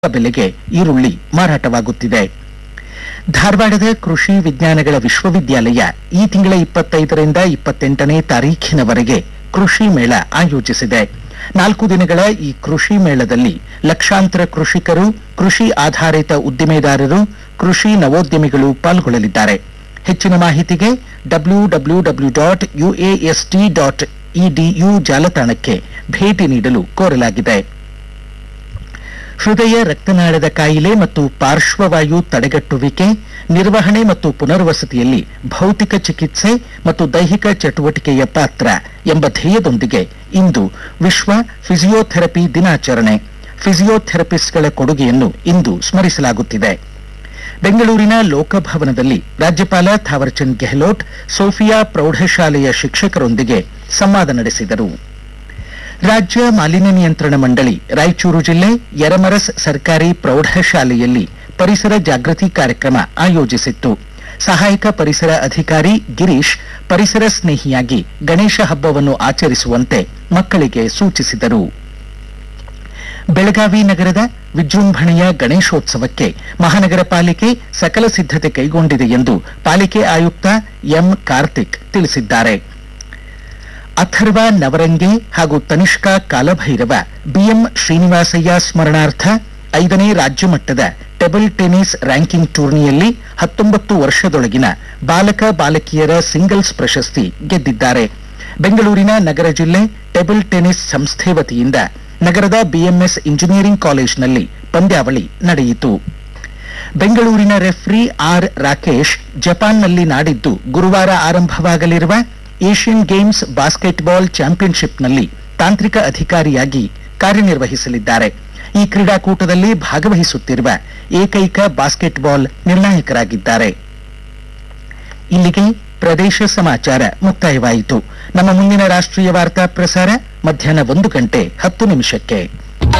ಬೆಲೆಗೆ ಈರುಳ್ಳಿ ಮಾರಾಟವಾಗುತ್ತಿದೆ ಧಾರವಾಡದ ಕೃಷಿ ವಿಜ್ಞಾನಗಳ ವಿಶ್ವವಿದ್ಯಾಲಯ ಈ ತಿಂಗಳ ಇಪ್ಪತ್ತೈದರಿಂದ ಇಪ್ಪತ್ತೆಂಟನೇ ತಾರೀಖಿನವರೆಗೆ ಕೃಷಿ ಮೇಳ ಆಯೋಜಿಸಿದೆ ನಾಲ್ಕು ದಿನಗಳ ಈ ಕೃಷಿ ಮೇಳದಲ್ಲಿ ಲಕ್ಷಾಂತರ ಕೃಷಿಕರು ಕೃಷಿ ಆಧಾರಿತ ಉದ್ದಿಮೆದಾರರು ಕೃಷಿ ನವೋದ್ಯಮಿಗಳು ಪಾಲ್ಗೊಳ್ಳಲಿದ್ದಾರೆ ಹೆಚ್ಚಿನ ಮಾಹಿತಿಗೆ W W W dot UAST dot EDU ಜಾಲತಾಣಕ್ಕೆ ಭೇಟಿ ನೀಡಲು ಕೋರಲಾಗಿದೆ ಹೃದಯ ರಕ್ತನಾಳದ ಕಾಯಿಲೆ ಮತ್ತು ಪಾರ್ಶ್ವವಾಯು ತಡೆಗಟ್ಟುವಿಕೆ ನಿರ್ವಹಣೆ ಮತ್ತು ಪುನರ್ವಸತಿಯಲ್ಲಿ ಭೌತಿಕ ಚಿಕಿತ್ಸೆ ಮತ್ತು ದೈಹಿಕ ಚಟುವಟಿಕೆಯ ಪಾತ್ರ ಎಂಬ ಧ್ಯೇಯದೊಂದಿಗೆ ಇಂದು ವಿಶ್ವ ಫಿಸಿಯೋಥೆರಪಿ ದಿನಾಚರಣೆ ಫಿಸಿಯೋಥೆರಪಿಸ್ಟ್ಗಳ ಕೊಡುಗೆಯನ್ನು ಇಂದು ಸ್ಮರಿಸಲಾಗುತ್ತಿದೆ ಬೆಂಗಳೂರಿನ ಲೋಕಭವನದಲ್ಲಿ ರಾಜ್ಯಪಾಲ ಥಾವರ್ಚಂದ್ ಗೆಹ್ಲೋಟ್ ಸೋಫಿಯಾ ಪ್ರೌಢಶಾಲೆಯ ಶಿಕ್ಷಕರೊಂದಿಗೆ ಸಂವಾದ ನಡೆಸಿದರು ರಾಜ್ಯ ಮಾಲಿನ್ಯ ನಿಯಂತ್ರಣ ಮಂಡಳಿ ರಾಯಚೂರು ಜಿಲ್ಲೆ ಯರಮರಸ್ ಸರ್ಕಾರಿ ಪ್ರೌಢಶಾಲೆಯಲ್ಲಿ ಪರಿಸರ ಜಾಗೃತಿ ಕಾರ್ಯಕ್ರಮ ಆಯೋಜಿಸಿತ್ತು ಸಹಾಯಕ ಪರಿಸರ ಅಧಿಕಾರಿ ಗಿರೀಶ್ ಪರಿಸರ ಸ್ನೇಹಿಯಾಗಿ ಗಣೇಶ ಹಬ್ಬವನ್ನು ಆಚರಿಸುವಂತೆ ಮಕ್ಕಳಿಗೆ ಸೂಚಿಸಿದರು ಬೆಳಗಾವಿ ನಗರದ ವಿಜೃಂಭಣೆಯ ಗಣೇಶೋತ್ಸವಕ್ಕೆ ಮಹಾನಗರ ಪಾಲಿಕೆ ಸಕಲ ಸಿದ್ಧತೆ ಕೈಗೊಂಡಿದೆ ಎಂದು ಪಾಲಿಕೆ ಆಯುಕ್ತ ಎಂ ಕಾರ್ತಿಕ್ ತಿಳಿಸಿದ್ದಾರೆ ಅಥರ್ವ ನವರಂಗೆ ಹಾಗೂ ತನಿಷ್ಕಾ ಕಾಲಭೈರವ ಬಿಎಂ ಶ್ರೀನಿವಾಸಯ್ಯ ಸ್ಮರಣಾರ್ಥ ಐದನೇ ರಾಜ್ಯ ಮಟ್ಟದ ಟೇಬಲ್ ಟೆನ್ನಿಸ್ ರ್ಯಾಂಕಿಂಗ್ ಟೂರ್ನಿಯಲ್ಲಿ ಹತ್ತೊಂಬತ್ತು ವರ್ಷದೊಳಗಿನ ಬಾಲಕ ಬಾಲಕಿಯರ ಸಿಂಗಲ್ಸ್ ಪ್ರಶಸ್ತಿ ಗೆದ್ದಿದ್ದಾರೆ ಬೆಂಗಳೂರಿನ ನಗರ ಜಿಲ್ಲೆ ಟೇಬಲ್ ಟೆನ್ನಿಸ್ ಸಂಸ್ಥೆ ವತಿಯಿಂದ ನಗರದ ಬಿಎಂಎಸ್ ಇಂಜಿನಿಯರಿಂಗ್ ಕಾಲೇಜಿನಲ್ಲಿ ಪಂದ್ಯಾವಳಿ ನಡೆಯಿತು ಬೆಂಗಳೂರಿನ ರೆಫ್ರಿ ಆರ್ ರಾಕೇಶ್ ಜಪಾನ್ನಲ್ಲಿ ನಾಡಿದ್ದು ಗುರುವಾರ ಆರಂಭವಾಗಲಿರುವ ಏಷ್ಯನ್ ಗೇಮ್ಸ್ ಬಾಸ್ಕೆಟ್ಬಾಲ್ ಚಾಂಪಿಯನ್ಶಿಪ್ನಲ್ಲಿ ತಾಂತ್ರಿಕ ಅಧಿಕಾರಿಯಾಗಿ ಕಾರ್ಯನಿರ್ವಹಿಸಲಿದ್ದಾರೆ ಈ ಕ್ರೀಡಾಕೂಟದಲ್ಲಿ ಭಾಗವಹಿಸುತ್ತಿರುವ ಏಕೈಕ ಬಾಸ್ಕೆಟ್ಬಾಲ್ ನಿರ್ಣಾಯಕರಾಗಿದ್ದಾರೆ ಇಲ್ಲಿಗೆ ಪ್ರದೇಶ ಸಮಾಚಾರ ಮುಕ್ತಾಯವಾಯಿತು ನಮ್ಮ ಮುಂದಿನ ರಾಷ್ಟ್ರೀಯ ವಾರ್ತಾ ಪ್ರಸಾರ ಮಧ್ಯಾಹ್ನ ಒಂದು ಗಂಟೆ ಹತ್ತು ನಿಮಿಷಕ್ಕೆ